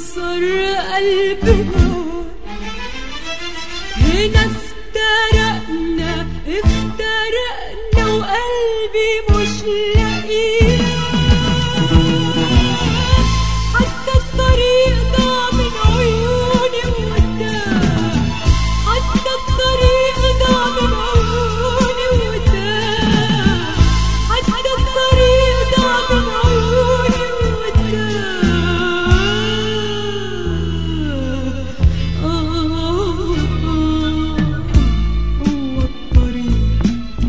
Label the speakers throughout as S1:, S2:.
S1: كسر قلبنا هنا افترقنا افترقنا وقلبي مش لاقيه حتى الطريق ضاع من عيوني ووداه حتى الطريق ضاع من عيوني ووداه حتى الطريق ضاع من عيوني ووداه آه هو الطريق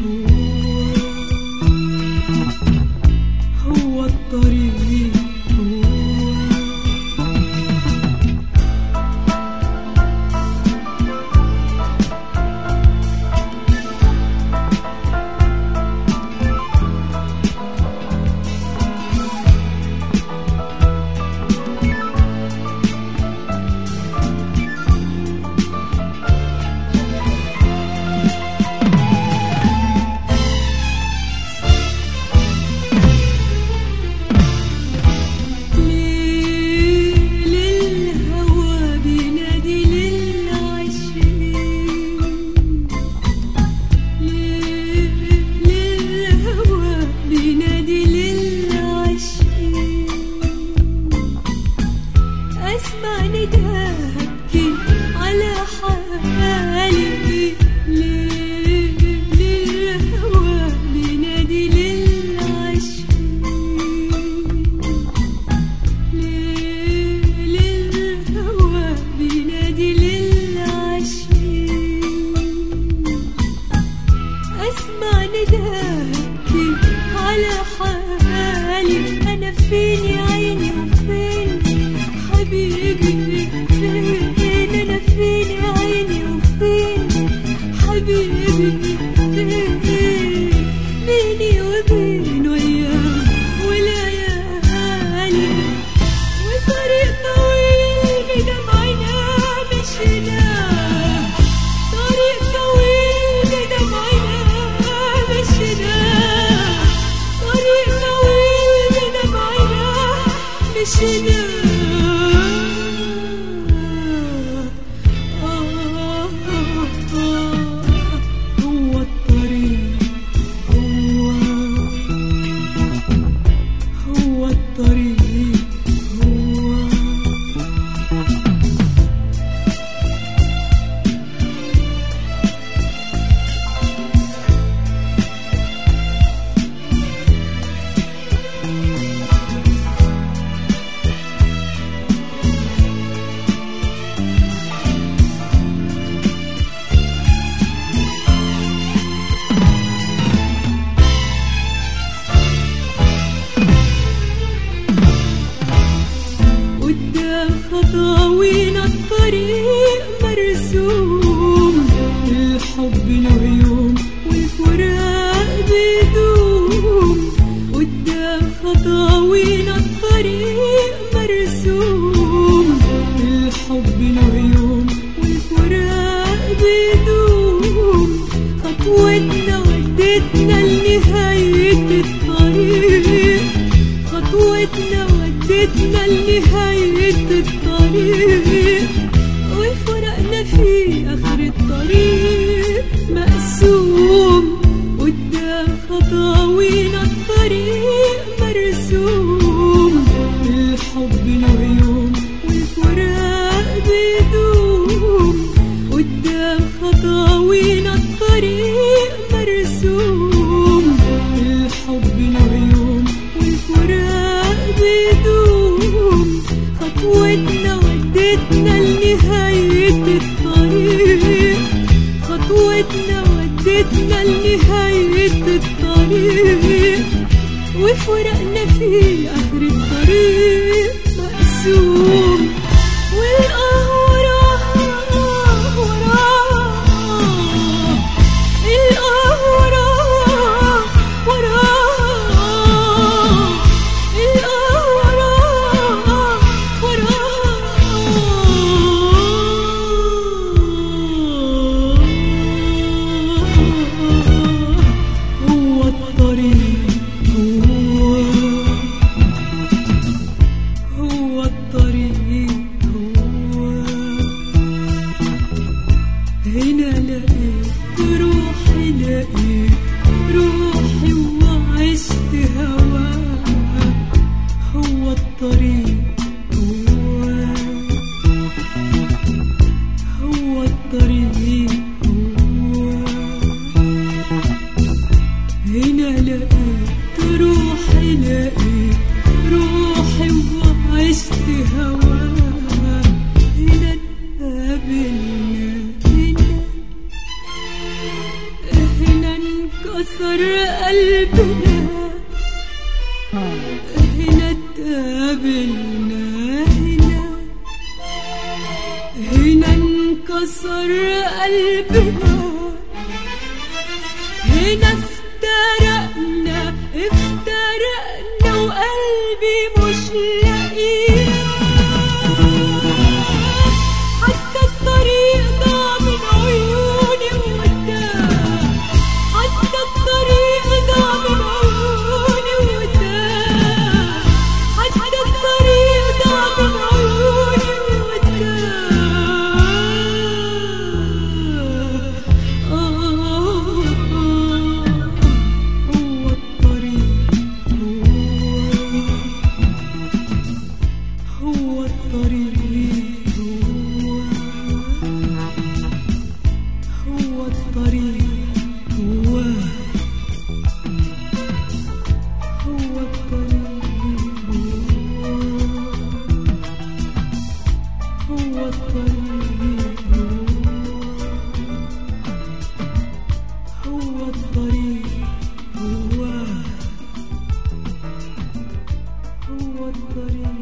S1: هو هو الطريق هو ليل الهوى بينادي للعشرين ليل الهوى بينادي للعشرين أسمع نداها أبكي على حالي ليل الهوى بينادي للعشرين ليل الهوى بينادي للعشرين أسمع نداكي على حالي أنا فين يا عيني وفين حبيبي فين أنا فين يا عيني وفين حبيبي فين بيني وبينه أيام وليالي وطريق طويل بدمعنا مشيناه طريق طويل بدمعنا مشيناه طريق طويل بدمعنا مشيناه آه هو الطريق هو هو الطريق هو قدام خطاوينا الطريق مرسوم الحب له يوم والفراق بيدوم قدام خطاوينا الطريق مرسوم الحب له يوم والفراق بيدوم خطوتنا ودتنا لنهاية الطريق خطوتنا ودتنا لنهاية الطريق وفرقنا في آخر الطريق مقسوم قدام خطاوينا الطريق مرسوم الحب له يوم والفراق بيدوم قدام خطاوينا الطريق مرسوم الحب له يوم والفراق بيدوم خطوتنا ودتنا لنهاية الطريق خطوتنا ودتنا لنهاية الطريق وفرقنا في آخر الطريق مقسوم والقهوة وراها وراها القهوة وراها وراها القهوة وراها وراها هو الطريق هو هو الطريق لقيت روحي وعشت هواها هنا اتقابلنا هنا هنا انكسر قلبنا هنا اتقابلنا هنا هنا انكسر قلبنا هنا افترقنا افترقنا وقلبي مش لاقيه حتى الطريق ضاع من عيوني ووداه حتى الطريق ضاع من عيوني ووداه حتى الطريق ضاع من عيوني ووداه آه هو الطريق هو هو الطريق هو هو الطريق هو هو الطريق هو هو الطريق هو الطريق هو هو الطريق